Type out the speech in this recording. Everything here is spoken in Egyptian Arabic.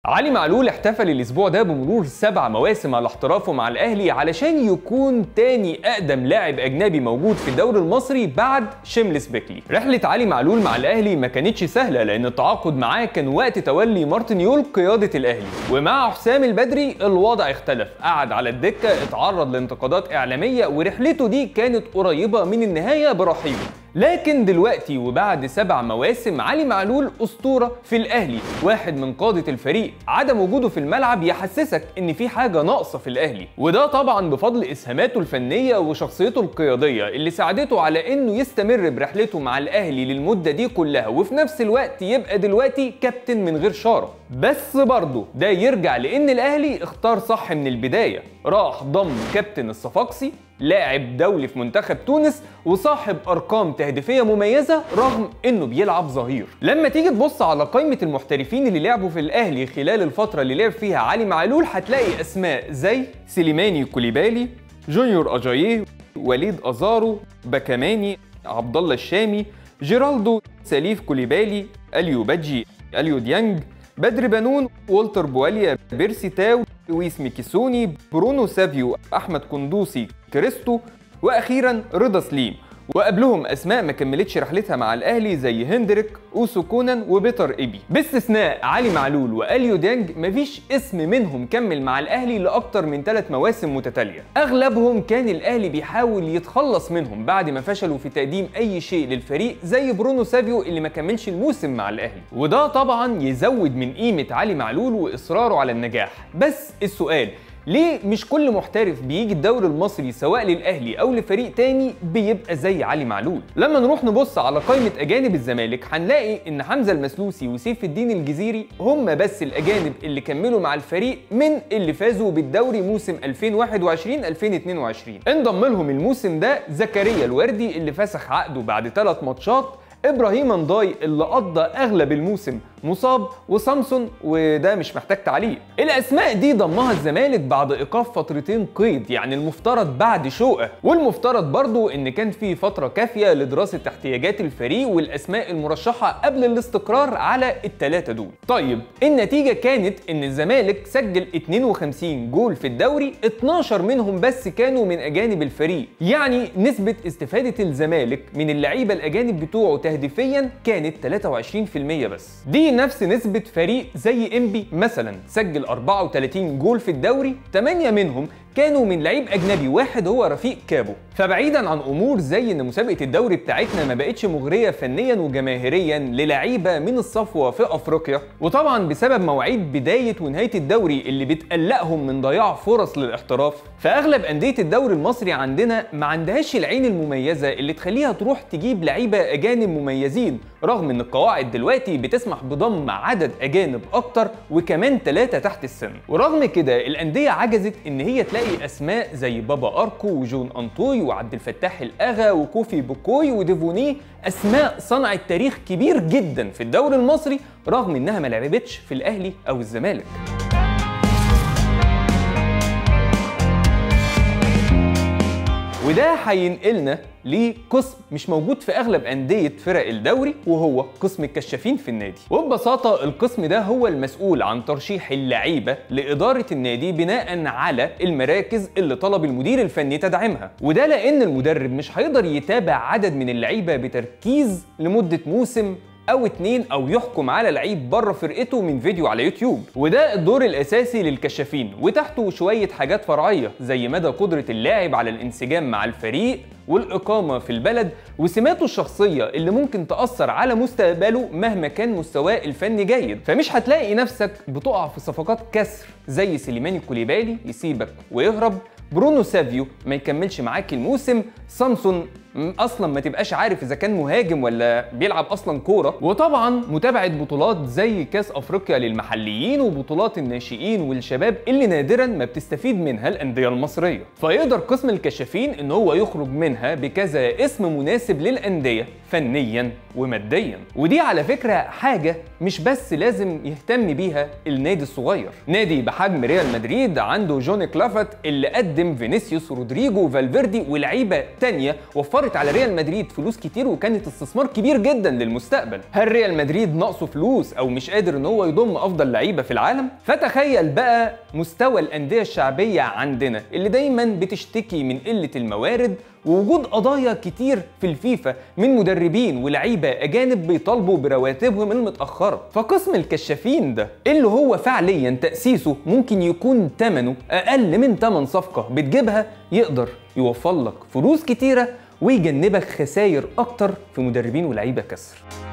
علي معلول احتفل الاسبوع ده بمرور سبع مواسم على احترافه مع الاهلي علشان يكون تاني اقدم لاعب اجنبي موجود في الدوري المصري بعد شيملس بيكلي رحله علي معلول مع الاهلي ما كانتش سهله لان التعاقد معاه كان وقت تولي مارتن يول قياده الاهلي ومع حسام البدري الوضع اختلف قعد على الدكه اتعرض لانتقادات اعلاميه ورحلته دي كانت قريبه من النهايه برحيله لكن دلوقتي وبعد سبع مواسم علي معلول اسطوره في الاهلي واحد من قاده الفريق عدم وجوده في الملعب يحسسك ان في حاجه ناقصه في الاهلي وده طبعا بفضل اسهاماته الفنيه وشخصيته القياديه اللي ساعدته على انه يستمر برحلته مع الاهلي للمده دي كلها وفي نفس الوقت يبقى دلوقتي كابتن من غير شاره بس برضه ده يرجع لان الاهلي اختار صح من البدايه راح ضم كابتن الصفاقسي لاعب دولي في منتخب تونس وصاحب ارقام تهديفيه مميزه رغم انه بيلعب ظهير لما تيجي تبص على قائمه المحترفين اللي لعبوا في الاهلي خلال الفتره اللي لعب فيها علي معلول هتلاقي اسماء زي سليماني كوليبالي جونيور اجاييه وليد ازارو بكماني عبد الله الشامي جيرالدو سليف كوليبالي اليو بادجي اليو ديانج بدر بنون والتر بواليا بيرسي تاو لويس ميكيسوني برونو سافيو احمد كندوسي كريستو واخيرا رضا سليم وقبلهم اسماء ما كملتش رحلتها مع الاهلي زي هندريك اوسو كونان وبيتر ايبي باستثناء علي معلول واليو ديانج مفيش اسم منهم كمل مع الاهلي لاكتر من ثلاث مواسم متتاليه اغلبهم كان الاهلي بيحاول يتخلص منهم بعد ما فشلوا في تقديم اي شيء للفريق زي برونو سافيو اللي ما كملش الموسم مع الاهلي وده طبعا يزود من قيمه علي معلول واصراره على النجاح بس السؤال ليه مش كل محترف بيجي الدوري المصري سواء للاهلي او لفريق تاني بيبقى زي علي معلول لما نروح نبص على قائمه اجانب الزمالك هنلاقي ان حمزه المسلوسي وسيف الدين الجزيري هم بس الاجانب اللي كملوا مع الفريق من اللي فازوا بالدوري موسم 2021 2022 انضم لهم الموسم ده زكريا الوردي اللي فسخ عقده بعد ثلاث ماتشات ابراهيم انضاي اللي قضى اغلب الموسم مصاب وسامسون وده مش محتاج تعليق الاسماء دي ضمها الزمالك بعد ايقاف فترتين قيد يعني المفترض بعد شوقه والمفترض برضو ان كان في فتره كافيه لدراسه احتياجات الفريق والاسماء المرشحه قبل الاستقرار على الثلاثه دول طيب النتيجه كانت ان الزمالك سجل 52 جول في الدوري 12 منهم بس كانوا من اجانب الفريق يعني نسبه استفاده الزمالك من اللعيبه الاجانب بتوعه تهديفيا كانت 23% بس دي نفس نسبة فريق زي انبي مثلا سجل 34 جول في الدوري 8 منهم كانوا من لعيب اجنبي واحد هو رفيق كابو فبعيدا عن امور زي ان مسابقه الدوري بتاعتنا ما بقتش مغريه فنيا وجماهيريا للعيبه من الصفوه في افريقيا وطبعا بسبب مواعيد بدايه ونهايه الدوري اللي بتقلقهم من ضياع فرص للاحتراف فاغلب انديه الدوري المصري عندنا ما عندهاش العين المميزه اللي تخليها تروح تجيب لعيبه اجانب مميزين رغم ان القواعد دلوقتي بتسمح بضم عدد اجانب اكتر وكمان ثلاثه تحت السن ورغم كده الانديه عجزت ان هي تلاقي اسماء زي بابا اركو وجون انطوي وعبد الفتاح الاغا وكوفي بوكوي وديفوني اسماء صنعت تاريخ كبير جدا في الدوري المصري رغم انها ما لعبتش في الاهلي او الزمالك وده هينقلنا لقسم مش موجود في اغلب انديه فرق الدوري وهو قسم الكشافين في النادي وببساطه القسم ده هو المسؤول عن ترشيح اللعيبه لاداره النادي بناء على المراكز اللي طلب المدير الفني تدعيمها وده لان المدرب مش هيقدر يتابع عدد من اللعيبه بتركيز لمده موسم او اتنين او يحكم على لعيب بره فرقته من فيديو على يوتيوب وده الدور الاساسي للكشافين وتحته شويه حاجات فرعيه زي مدى قدره اللاعب على الانسجام مع الفريق والإقامة في البلد وسماته الشخصية اللي ممكن تأثر على مستقبله مهما كان مستواه الفني جيد فمش هتلاقي نفسك بتقع في صفقات كسر زي سليماني كوليبالي يسيبك ويهرب برونو سافيو ما يكملش معاك الموسم سامسون اصلا ما تبقاش عارف اذا كان مهاجم ولا بيلعب اصلا كوره وطبعا متابعه بطولات زي كاس افريقيا للمحليين وبطولات الناشئين والشباب اللي نادرا ما بتستفيد منها الانديه المصريه فيقدر قسم الكشافين ان هو يخرج منها بكذا اسم مناسب للانديه فنيا وماديا ودي على فكره حاجه مش بس لازم يهتم بيها النادي الصغير نادي بحجم ريال مدريد عنده جوني كلافت اللي قدم قدم فينيسيوس ورودريجو وفالفيردي ولاعيبه تانية وفرت على ريال مدريد فلوس كتير وكانت استثمار كبير جدا للمستقبل هل ريال مدريد ناقصه فلوس او مش قادر ان هو يضم افضل لعيبه في العالم فتخيل بقى مستوى الانديه الشعبيه عندنا اللي دايما بتشتكي من قله الموارد ووجود قضايا كتير في الفيفا من مدربين ولاعيبه اجانب بيطالبوا برواتبهم المتاخره فقسم الكشافين ده اللي هو فعليا تاسيسه ممكن يكون ثمنه اقل من ثمن صفقه بتجيبها يقدر يوفر لك فلوس كتيره ويجنبك خسائر اكتر في مدربين ولاعيبه كسر